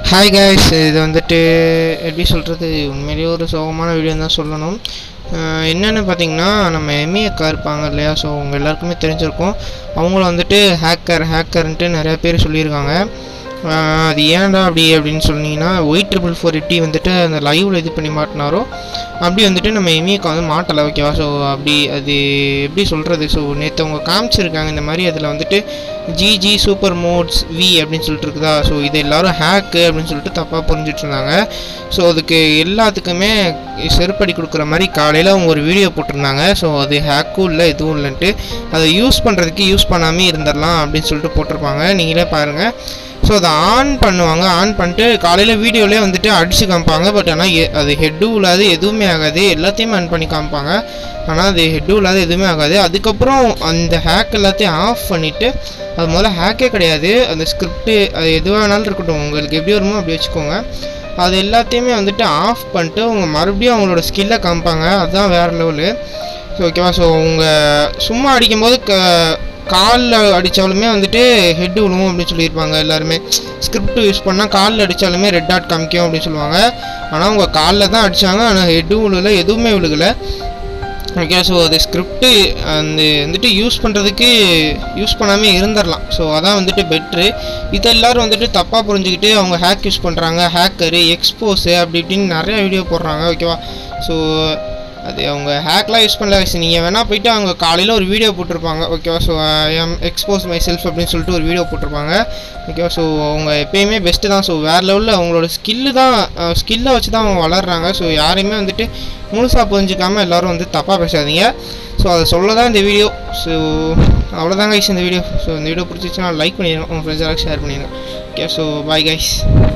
hi guys இது வந்துட்டு எப்படி சொல்கிறது உண்மையிலேயே ஒரு சோகமான வீடியோ தான் சொல்லணும் அஹ் என்னென்னு பார்த்தீங்கன்னா நம்ம எம்ஏ அக்கா இருப்பாங்க இல்லையா ஸோ உங்கள் எல்லாருக்குமே தெரிஞ்சிருக்கும் அவங்கள வந்துட்டு ஹேக்கர் ஹேக்கர்ன்ட்டு நிறைய பேர் சொல்லியிருக்காங்க அஹ் அது ஏன்டா அப்படி அப்படின்னு சொன்னீங்கன்னா ஒயிட் ட்ரிபிள் ஃபோர் எட்டி வந்துட்டு அந்த லைவில் இது பண்ணி மாட்டினாரோ அப்படி வந்துட்டு நம்ம எம்ஏக்கு வந்து மாட்டலை ஓகேவா ஸோ அப்படி அது எப்படி சொல்கிறது ஸோ நேற்று அவங்க காமிச்சிருக்காங்க இந்த மாதிரி அதில் வந்துட்டு ஜிஜி சூப்பர் மோட்ஸ் வி அப்படின்னு சொல்லிட்டு இருக்குதா ஸோ இது எல்லாரும் ஹேக்கு அப்படின்னு சொல்லிட்டு தப்பாக புரிஞ்சிட்டு இருந்தாங்க ஸோ அதுக்கு எல்லாத்துக்குமே செருப்படி கொடுக்குற மாதிரி காலையில் அவங்க ஒரு வீடியோ போட்டிருந்தாங்க ஸோ அது ஹேக்கும் இல்லை எதுவும் இல்லைன்ட்டு அதை யூஸ் பண்ணுறதுக்கு யூஸ் பண்ணாமே இருந்துடலாம் அப்படின்னு சொல்லிட்டு போட்டிருப்பாங்க நீங்களே பாருங்கள் ஸோ அதை ஆன் பண்ணுவாங்க ஆன் பண்ணிட்டு காலையில் வீடியோலேயே வந்துட்டு அடித்து காமிப்பாங்க பட் ஆனால் அது ஹெட்டும் இல்லாது எதுவுமே ஆகாது எல்லாத்தையுமே ஆன் பண்ணி காமிப்பாங்க ஆனால் அது ஹெட்டும் இல்லாத எதுவுமே ஆகாது அதுக்கப்புறம் அந்த ஹேக் எல்லாத்தையும் ஆஃப் பண்ணிவிட்டு அது முதல்ல ஹேக்கே கிடையாது அந்த ஸ்கிரிப்ட்டு அது எது வேணாலும் இருக்கட்டும் உங்களுக்கு எப்படி வருமோ அப்படி வச்சுக்கோங்க அது எல்லாத்தையுமே வந்துட்டு ஆஃப் பண்ணிட்டு அவங்க மறுபடியும் அவங்களோட ஸ்கில்லை காமிப்பாங்க அதுதான் வேறு லெவலு ஸோ ஓகேவா ஸோ அவங்க சும்மா அடிக்கும்போது க காலில் அடித்தாலுமே வந்துட்டு ஹெட் விழுவும் அப்படின்னு சொல்லியிருப்பாங்க எல்லாருமே ஸ்கிரிப்ட் யூஸ் பண்ணால் காலில் அடித்தாலுமே ரெட் டாட் காமிக்கும் அப்படின்னு சொல்லுவாங்க ஆனால் அவங்க காலில் தான் அடித்தாங்க ஆனால் ஹெட்டும் விழுகல எதுவுமே விழுகலை ஓகே ஸோ அது ஸ்கிரிப்ட்டு அந்த வந்துட்டு யூஸ் பண்ணுறதுக்கு யூஸ் பண்ணாமல் இருந்துடலாம் ஸோ அதான் வந்துட்டு பெட்ரு இது எல்லோரும் வந்துட்டு தப்பாக புரிஞ்சுக்கிட்டு அவங்க ஹேக் யூஸ் பண்ணுறாங்க ஹேக்கரு எக்ஸ்போஸு அப்படி இப்படின்னு நிறைய வீடியோ போடுறாங்க ஓகேவா ஸோ அது அவங்க ஹேக்லாம் யூஸ் பண்ணல நீங்கள் வேணால் போயிட்டு அவங்க காலையில் ஒரு வீடியோ போட்டிருப்பாங்க ஓகேவா so I'm expose my self அப்படின்னு சொல்லிட்டு ஒரு வீடியோ போட்டிருப்பாங்க ஓகேவா ஸோ அவங்க எப்பயுமே பெஸ்ட்டு தான் ஸோ வேறு லெவலில் அவங்களோட ஸ்கில்லு தான் ஸ்கில்லை வச்சு தான் அவங்க வளர்கிறாங்க ஸோ யாரையுமே வந்துட்டு முழுசாக புரிஞ்சிக்காமல் எல்லோரும் வந்து தப்பாக பேசாதீங்க ஸோ அதை சொல்ல தான் இந்த வீடியோ ஸோ அவ்வளோதாங்க கைஸ் இந்த வீடியோ ஸோ இந்த வீடியோ பிடிச்சிச்சுன்னா லைக் பண்ணிடுங்க உங்கள் ஃப்ரெண்ட்ஸ் எல்லாம் ஷேர் பண்ணிடுங்க ஓகே ஸோ பாய் கைஸ்